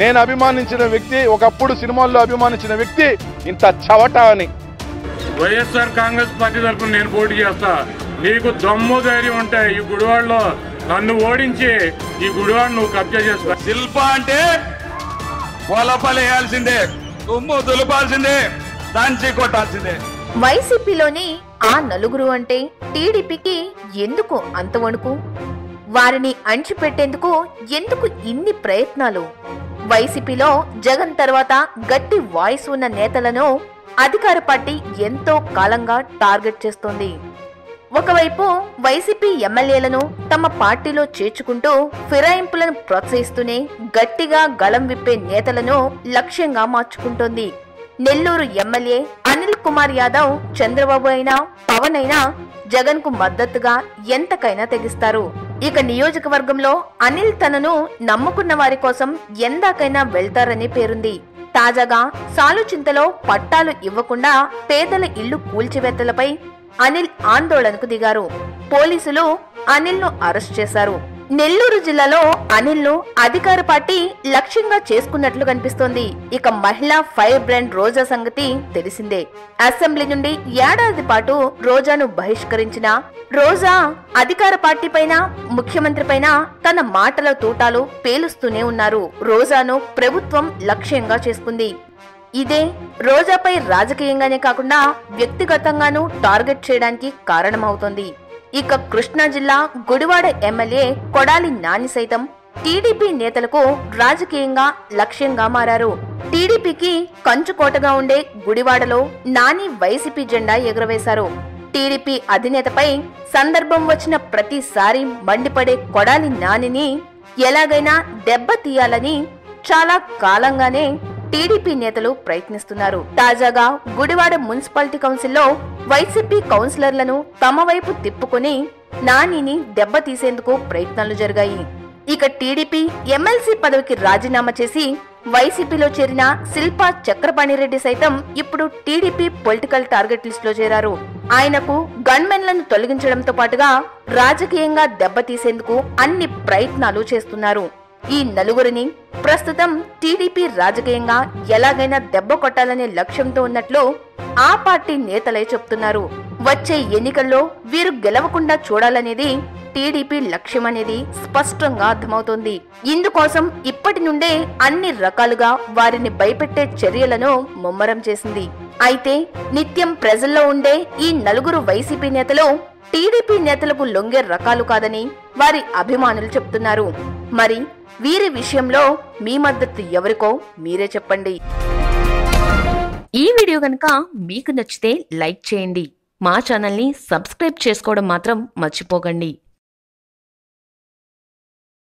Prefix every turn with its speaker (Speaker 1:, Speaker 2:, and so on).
Speaker 1: నేను అభిమానించిన వ్యక్తి ఒకప్పుడు సినిమాల్లో అభిమానించిన వ్యక్తి ఇంత చవట అని
Speaker 2: వైఎస్ఆర్ కాంగ్రెస్ పార్టీ తరఫున నేను పోటీ చేస్తా నీకు దమ్ము ధైర్యం ఉంటే ఈ గుడివాడలో నన్ను ఓడించి ఈ గుడివాడ నువ్వు కబ్జా చేసుకో
Speaker 3: శిల్ప అంటే వలపలేయాల్సిందే దుమ్ము దులపాల్సిందే దంచి కొట్టాల్సిందే
Speaker 4: వైసీపీలోని ఆ నలుగురు అంటే టీడీపీకి ఎందుకు అంత వణుకు వారిని అణిచిపెట్టేందుకు ఎందుకు ఇన్ని ప్రయత్నాలు వైసీపీలో జగన్ తర్వాత గట్టి వాయిస్ ఉన్న నేతలను అధికార పార్టీ ఎంతో కాలంగా టార్గెట్ చేస్తోంది ఒకవైపు వైసీపీ ఎమ్మెల్యేలను తమ పార్టీలో చేర్చుకుంటూ ఫిరాయింపులను ప్రోత్సహిస్తూనే గట్టిగా గళం విప్పే నేతలను లక్ష్యంగా మార్చుకుంటోంది నెల్లూరు ఎమ్మెల్యే అనిల్ కుమార్ యాదవ్ చంద్రబాబు అయినా పవన్ అయినా జగన్ కు మద్దతుగా ఎంతకైనా తెగిస్తారు ఇక నియోజకవర్గంలో అనిల్ తనను నమ్ముకున్న వారి కోసం ఎందాకైనా వెళ్తారని పేరుంది తాజాగా సాలుచింతలో పట్టాలు ఇవ్వకుండా పేదల ఇల్లు కూల్చివేతలపై అనిల్ ఆందోళనకు దిగారు పోలీసులు అనిల్ ను అరెస్ట్ చేశారు నెల్లూరు జిల్లాలో అనిల్ ను అధికార పార్టీ లక్ష్యంగా చేసుకున్నట్లు కనిపిస్తోంది ఇక మహిళా ఫైర్ బ్రాండ్ రోజా సంగతి తెలిసిందే అసెంబ్లీ నుండి ఏడాది పాటు రోజాను బహిష్కరించిన రోజా అధికార పార్టీ పైన ముఖ్యమంత్రి పైన తన మాటల తూటాలు పేలుస్తూనే ఉన్నారు రోజాను ప్రభుత్వం లక్ష్యంగా చేసుకుంది ఇదే రోజాపై రాజకీయంగానే కాకుండా వ్యక్తిగతంగానూ టార్గెట్ చేయడానికి కారణమవుతోంది ఇక కృష్ణా జిల్లా గుడివాడ ఎమ్మెల్యే కొడాలి నాని సైతం టీడీపీ నేతలకు రాజకీయంగా లక్ష్యంగా మారారు టీడీపీకి కంచుకోటగా ఉండే గుడివాడలో నాని వైసీపీ జెండా ఎగురవేశారు టీడీపీ అధినేతపై సందర్భం వచ్చిన ప్రతిసారి మండిపడే కొడాలి నానిని ఎలాగైనా దెబ్బ తీయాలని చాలా కాలంగానే టీడీపీ నేతలు ప్రయత్నిస్తున్నారు తాజాగా గుడివాడ మున్సిపాలిటీ కౌన్సిల్లో వైసీపీ కౌన్సిలర్లను తమ వైపు తిప్పుకొని నానిని దెబ్బతీసేందుకు ప్రయత్నాలు జరిగాయి ఇక టీడీపీ ఎమ్మెల్సీ పదవికి రాజీనామా చేసి వైసీపీలో చేరిన శిల్పా చక్రపాణిరెడ్డి సైతం ఇప్పుడు టీడీపీ పొలిటికల్ టార్గెట్ లిస్ట్ లో చేరారు ఆయనకు గన్మెన్లను తొలగించడంతో పాటుగా రాజకీయంగా దెబ్బతీసేందుకు అన్ని ప్రయత్నాలు చేస్తున్నారు ఈ నలుగురిని ప్రస్తుతం టీడీపీ రాజకీయంగా ఎలాగైనా దెబ్బ కొట్టాలనే లక్ష్యంతో ఉన్నట్లు ఆ పార్టీ నేతలే చెప్తున్నారు వచ్చే ఎన్నికల్లో వీరు గెలవకుండా చూడాలనేది టీడీపీ లక్ష్యమనేది స్పష్టంగా అర్థమవుతోంది ఇందుకోసం ఇప్పటి నుండే అన్ని రకాలుగా వారిని భయపెట్టే చర్యలను ముమ్మరం చేసింది అయితే నిత్యం ప్రజల్లో ఉండే ఈ నలుగురు వైసీపీ నేతలు టీడీపీ నేతలకు లొంగే రకాలు కాదని వారి అభిమానులు చెప్తున్నారు మరి వీరి విషయంలో మీ మద్దతు ఎవరికో మీరే చెప్పండి ఈ వీడియో కనుక మీకు నచ్చితే లైక్ చేయండి మా ఛానల్ని సబ్స్క్రైబ్ చేసుకోవడం మాత్రం మర్చిపోకండి